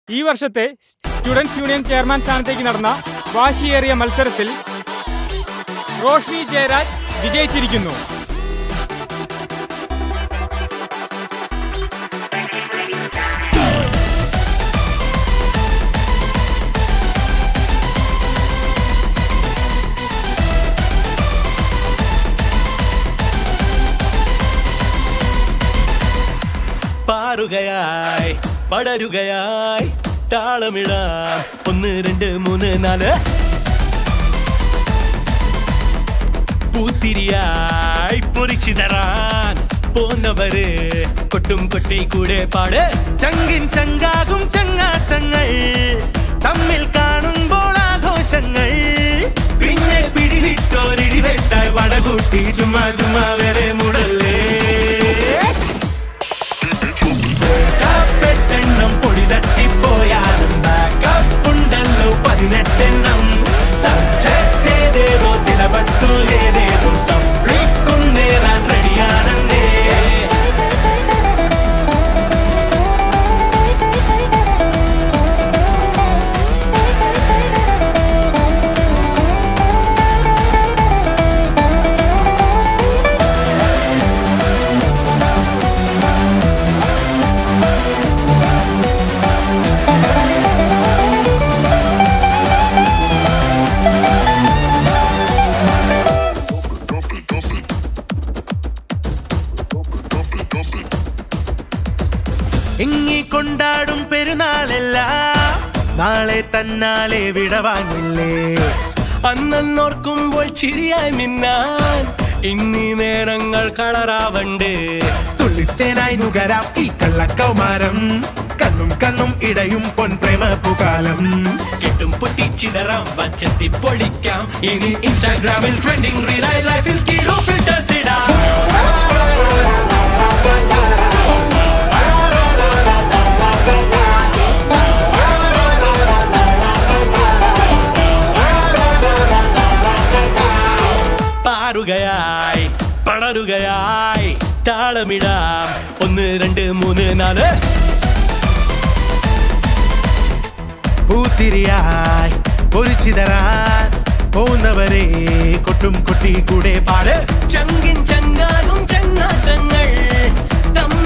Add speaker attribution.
Speaker 1: ഈ വർഷത്തെ students union chairman സ്ഥാനത്തേക്ക് നടന്ന വാശിയേറിയ മത്സരത്തിൽ റോഷ്നി ജയരാജ് വിജയിച്ചിരിക്കുന്നു
Speaker 2: പാറുകയായി പടരുകയായി താളമിടാം ഒന്ന് രണ്ട് മൂന്ന് നാല് പൂത്തിരിയായി പൊരിച്ചു തരാൻ പോന്നവര് കൊട്ടും കൊട്ടി കൂടെ പാട് ചങ്കിൻ ചങ്കാകും ചങ്ങാത്തങ്ങൾ തമ്മിൽ കാണുമ്പോൾ ആഘോഷങ്ങൾ പിന്നെ പിടിവിട്ടോരിടിവെട്ടായി വടകൂട്ടി ചുമ്മാ ചുമ്മാ വരെ മുടല്ലേ കാപ്പെട്ടെണ്ണം പൊടി തട്ടിപ്പോയാലും ബാക്കപ്പുണ്ടല്ലോ പതിനെട്ടെണ്ണം സബ്ജക്റ്റ് ഏതേതോ സിലബസ് ഏതേതോ സപ്ലിക്കും നേരാൻ റെഡിയാണെന്നേ എങ്ങി കൊണ്ടാടും പെരുന്നാളെല്ലാം നാളെ തന്നാലെ വിടവാങ്ങില്ലേ അന്നോർക്കുമ്പോൾ ചിരിയായി മിന്നാൻ ഇന്നീ നേരങ്ങൾ കളറാവണ്ട് തുള്ളിത്തേനായി നുകരാം ഈ കള്ളക്കൗമാരം കണ്ണും കണ്ണും ഇടയും പൊൻ പ്രേമ പുകാലം കെട്ടും പൊട്ടിച്ചിതറാം വച്ചത്തി പൊളിക്കാം ഇനി ഇൻസ്റ്റാഗ്രാമിൽ ട്രെൻഡിങ് റീലായി ലൈഫിൽ കീഴോ ഫിൽറ്റേഴ്സ് ഇടാം പാറുകയായി പടരുകയായി താളമിടാം ഒന്ന് രണ്ട് മൂന്ന് നാല് പൂത്തിരിയായി പൊരിച്ചിതരാൻ പോകുന്നവരെ കൊട്ടും കൊട്ടി കൂടെ പാട് ചങ്കിൻ ചങ്ങാകും ചങ്ങാട്ടങ്ങൾ തമ്മിൽ